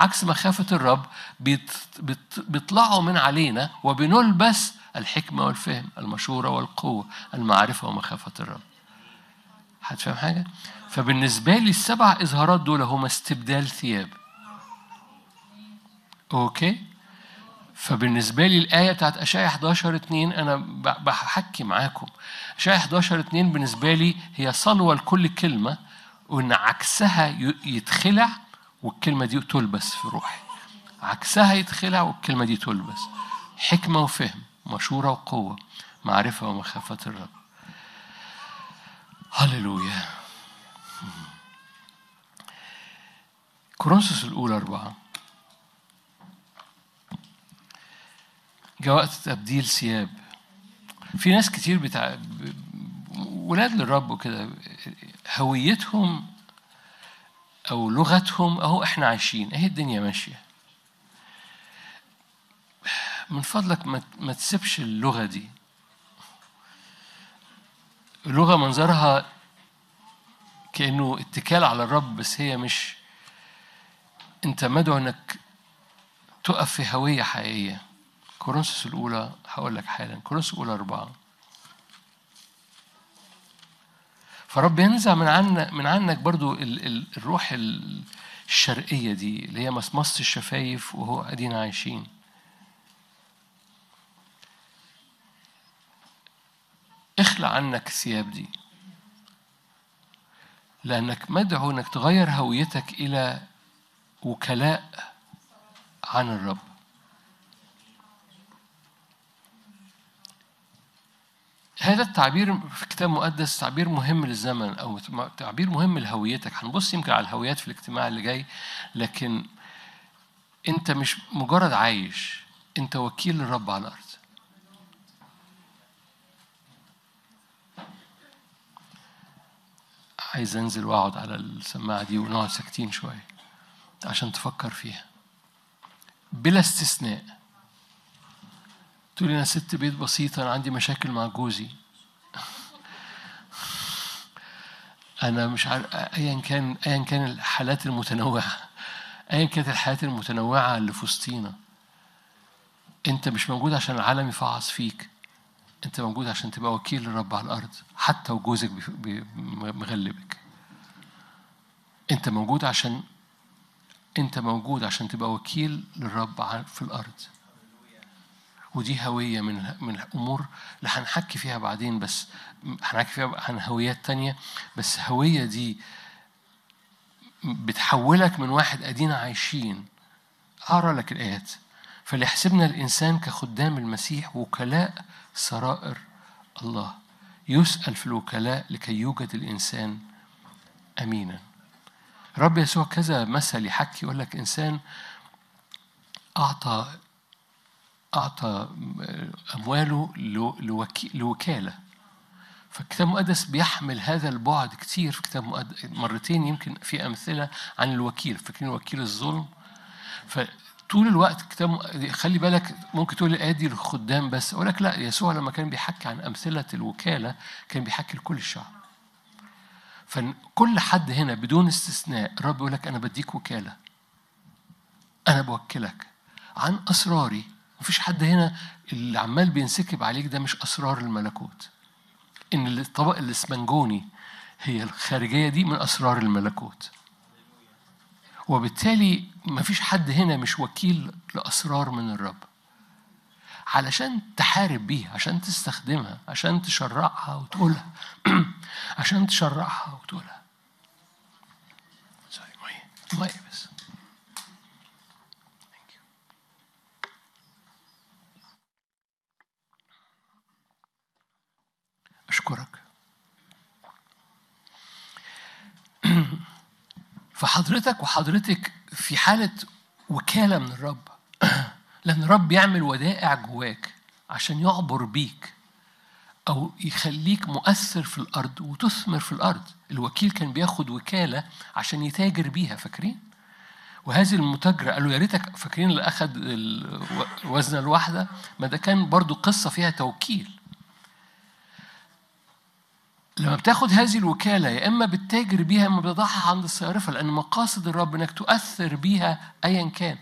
عكس مخافة الرب بيت بيت بيطلعوا من علينا وبنلبس الحكمة والفهم المشورة والقوة المعرفة ومخافة الرب حد فاهم حاجة؟ فبالنسبة لي السبع إظهارات دول هما استبدال ثياب أوكي؟ فبالنسبة لي الآية بتاعت أشعيا 11 2 أنا بحكي معاكم أشعيا 11 2 بالنسبة لي هي صلوة لكل كلمة وإن عكسها يتخلع والكلمة دي تلبس في روحي عكسها يتخلع والكلمة دي تلبس حكمة وفهم مشورة وقوة معرفة ومخافة الرب هللويا كورنثوس الأولى أربعة جاء وقت تبديل ثياب في ناس كتير بتاع ولاد للرب وكده هويتهم او لغتهم اهو احنا عايشين اهي الدنيا ماشيه من فضلك ما تسيبش اللغه دي اللغه منظرها كانه اتكال على الرب بس هي مش انت مدعو انك تقف في هويه حقيقيه كورنثوس الأولى هقول لك حالا كورنثوس الأولى أربعة فرب ينزع من عنك من عنك برضو ال ال الروح الشرقية دي اللي هي مصمصة الشفايف وهو قاعدين عايشين اخلع عنك الثياب دي لأنك مدعو إنك تغير هويتك إلى وكلاء عن الرب هذا التعبير في الكتاب المقدس تعبير مهم للزمن او تعبير مهم لهويتك هنبص يمكن على الهويات في الاجتماع اللي جاي لكن انت مش مجرد عايش انت وكيل للرب على الارض عايز انزل واقعد على السماعه دي ونقعد ساكتين شويه عشان تفكر فيها بلا استثناء تقول لي انا ست بيت بسيطه انا عندي مشاكل مع جوزي انا مش عارف ايا كان ايا كان الحالات المتنوعه ايا كانت الحالات المتنوعه اللي في وسطينا انت مش موجود عشان العالم يفعص فيك انت موجود عشان تبقى وكيل للرب على الارض حتى وجوزك مغلبك انت موجود عشان انت موجود عشان تبقى وكيل للرب في الارض ودي هوية من من الأمور اللي هنحكي فيها بعدين بس هنحكي فيها عن هويات تانية بس هوية دي بتحولك من واحد أدينا عايشين أقرأ لك الآيات فليحسبنا الإنسان كخدام المسيح وكلاء سرائر الله يسأل في الوكلاء لكي يوجد الإنسان أمينا رب يسوع كذا مثل يحكي يقول لك إنسان أعطى أعطى أمواله لوكالة فالكتاب المقدس بيحمل هذا البعد كتير في كتاب مقدس مرتين يمكن في أمثلة عن الوكيل فاكرين وكيل الظلم فطول الوقت الكتاب خلي بالك ممكن تقول الآية دي للخدام بس أقول لك لا يسوع لما كان بيحكي عن أمثلة الوكالة كان بيحكي لكل الشعب فكل حد هنا بدون استثناء الرب يقول لك أنا بديك وكالة أنا بوكلك عن أسراري مفيش حد هنا اللي عمال بينسكب عليك ده مش أسرار الملكوت إن الطبق الإسمنجوني هي الخارجية دي من أسرار الملكوت وبالتالي مفيش حد هنا مش وكيل لأسرار من الرب علشان تحارب بيها عشان تستخدمها عشان تشرعها وتقولها عشان تشرعها وتقولها سوري مية مية بس أشكرك فحضرتك وحضرتك في حالة وكالة من الرب لأن الرب يعمل ودائع جواك عشان يعبر بيك أو يخليك مؤثر في الأرض وتثمر في الأرض الوكيل كان بياخد وكالة عشان يتاجر بيها فاكرين؟ وهذه المتاجرة قالوا يا ريتك فاكرين اللي أخذ الوزنة الواحدة ما ده كان برضو قصة فيها توكيل لما بتاخد هذه الوكالة يا إما بتتاجر بيها يا إما بتضعها عند الصيارفة لأن مقاصد الرب إنك تؤثر بيها أيا كان